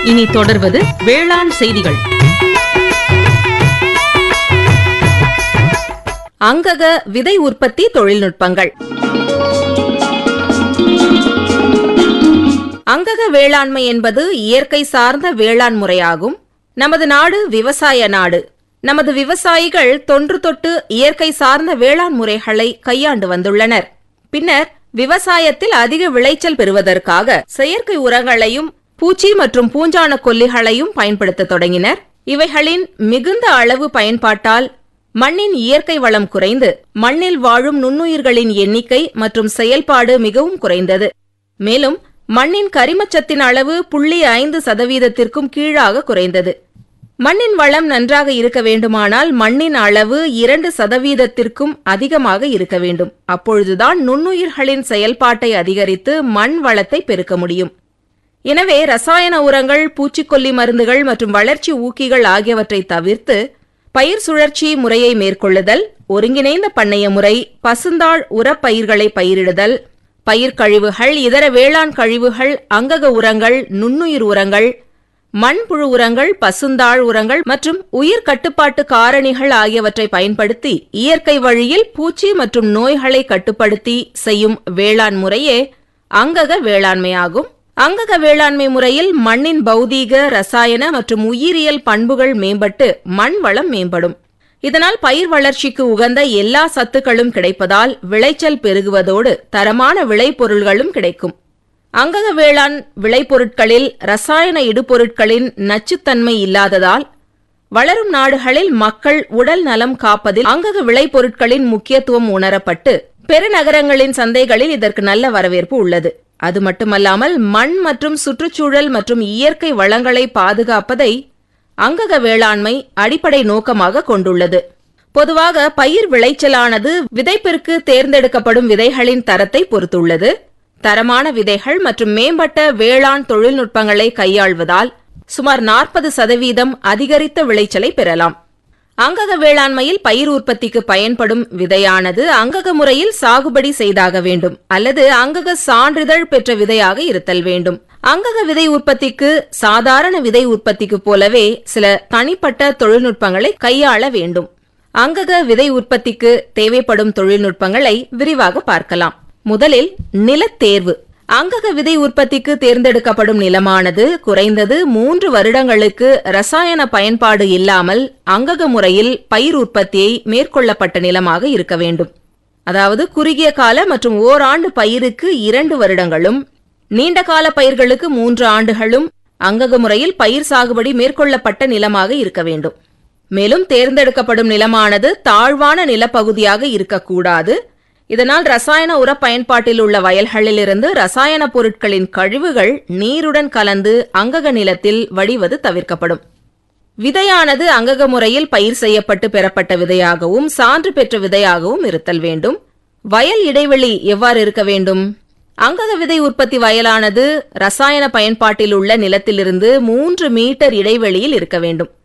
இனி தொடர்வது வேளாண் செய்திகள் அங்கக விதை உற்பத்தி தொழில்நுட்பங்கள் அங்கக வேளாண்மை என்பது இயற்கை சார்ந்த வேளாண் முறையாகும் நமது நாடு விவசாய நாடு நமது விவசாயிகள் தொன்று தொட்டு இயற்கை சார்ந்த வேளாண் முறைகளை கையாண்டு வந்துள்ளனர் பின்னர் விவசாயத்தில் அதிக விளைச்சல் பெறுவதற்காக செயற்கை உரங்களையும் பூச்சி மற்றும் பூஞ்சான கொல்லிகளையும் பயன்படுத்த தொடங்கினர் இவைகளின் மிகுந்த அளவு பயன்பாட்டால் மண்ணின் இயற்கை வளம் குறைந்து மண்ணில் வாழும் நுண்ணுயிர்களின் எண்ணிக்கை மற்றும் செயல்பாடு மிகவும் குறைந்தது மேலும் மண்ணின் கரிமச்சத்தின் அளவு புள்ளி ஐந்து சதவீதத்திற்கும் கீழாக குறைந்தது மண்ணின் வளம் நன்றாக இருக்க வேண்டுமானால் மண்ணின் அளவு இரண்டு சதவீதத்திற்கும் அதிகமாக இருக்க வேண்டும் அப்பொழுதுதான் நுண்ணுயிர்களின் செயல்பாட்டை அதிகரித்து மண் வளத்தை பெருக்க முடியும் எனவே ரசாயன உரங்கள் பூச்சிக்கொல்லி மருந்துகள் மற்றும் வளர்ச்சி ஊக்கிகள் ஆகியவற்றை தவிர்த்து பயிர் சுழற்சி முறையை மேற்கொள்ளுதல் ஒருங்கிணைந்த பண்ணைய முறை பசுந்தாள் உரப்பயிர்களை பயிரிடுதல் பயிர் கழிவுகள் இதர வேளாண் கழிவுகள் அங்கக உரங்கள் நுண்ணுயிர் உரங்கள் மண்புழு உரங்கள் பசுந்தாள் உரங்கள் மற்றும் உயிர் கட்டுப்பாட்டு காரணிகள் ஆகியவற்றை பயன்படுத்தி இயற்கை வழியில் பூச்சி மற்றும் நோய்களை கட்டுப்படுத்தி செய்யும் வேளாண் முறையே அங்கக வேளாண்மையாகும் அங்கக வேளாண்மை முறையில் மண்ணின் பௌதீக ரசாயன மற்றும் உயிரியல் பண்புகள் மேம்பட்டு மண் வளம் மேம்படும் இதனால் பயிர் வளர்ச்சிக்கு உகந்த எல்லா சத்துக்களும் கிடைப்பதால் விளைச்சல் பெருகுவதோடு தரமான விளைபொருள்களும் கிடைக்கும் அங்கக வேளாண் விளைபொருட்களில் ரசாயன இடுபொருட்களின் நச்சுத்தன்மை இல்லாததால் வளரும் நாடுகளில் மக்கள் உடல் நலம் காப்பதில் அங்கக விளைபொருட்களின் முக்கியத்துவம் உணரப்பட்டு பெருநகரங்களின் சந்தைகளில் இதற்கு நல்ல வரவேற்பு உள்ளது அது மட்டுமல்லாமல் மண் மற்றும் சுற்றுச்சூழல் மற்றும் இயற்கை வளங்களை பாதுகாப்பதை அங்கக வேளாண்மை அடிப்படை நோக்கமாக கொண்டுள்ளது பொதுவாக பயிர் விளைச்சலானது விதைப்பிற்கு தேர்ந்தெடுக்கப்படும் விதைகளின் தரத்தை பொறுத்துள்ளது தரமான விதைகள் மற்றும் மேம்பட்ட வேளாண் தொழில்நுட்பங்களை கையாள்வதால் சுமார் நாற்பது சதவீதம் அதிகரித்த விளைச்சலை பெறலாம் அங்கக வேளாண்மையில் பயிர் உற்பத்திக்கு பயன்படும் விதையானது அங்கக முறையில் சாகுபடி செய்தாக வேண்டும் அல்லது அங்கக சான்றிதழ் பெற்ற விதையாக இருத்தல் வேண்டும் அங்கக விதை உற்பத்திக்கு சாதாரண விதை உற்பத்திக்கு போலவே சில தனிப்பட்ட தொழில்நுட்பங்களை கையாள வேண்டும் அங்கக விதை உற்பத்திக்கு தேவைப்படும் தொழில்நுட்பங்களை விரிவாக பார்க்கலாம் முதலில் நிலத்தேர்வு அங்கக விதை உற்பத்திக்கு தேர்ந்தெடுக்கப்படும் நிலமானது குறைந்தது மூன்று வருடங்களுக்கு ரசாயன பயன்பாடு இல்லாமல் அங்கக முறையில் பயிர் உற்பத்தியை மேற்கொள்ளப்பட்ட நிலமாக இருக்க வேண்டும் அதாவது குறுகிய கால மற்றும் ஓராண்டு பயிருக்கு இரண்டு வருடங்களும் நீண்ட கால பயிர்களுக்கு மூன்று ஆண்டுகளும் அங்கக முறையில் பயிர் சாகுபடி மேற்கொள்ளப்பட்ட நிலமாக இருக்க வேண்டும் மேலும் தேர்ந்தெடுக்கப்படும் நிலமானது தாழ்வான நிலப்பகுதியாக இருக்கக்கூடாது இதனால் ரசாயன உர பயன்பாட்டில் உள்ள வயல்களிலிருந்து ரசாயன பொருட்களின் கழிவுகள் நீருடன் கலந்து அங்கக நிலத்தில் வடிவது தவிர்க்கப்படும் விதையானது அங்கக முறையில் பயிர் செய்யப்பட்டு பெறப்பட்ட விதையாகவும் சான்று பெற்ற விதையாகவும் இருத்தல் வேண்டும் வயல் இடைவெளி எவ்வாறு இருக்க வேண்டும் அங்கக விதை உற்பத்தி வயலானது ரசாயன பயன்பாட்டில் உள்ள நிலத்திலிருந்து மூன்று மீட்டர் இடைவெளியில் இருக்க வேண்டும்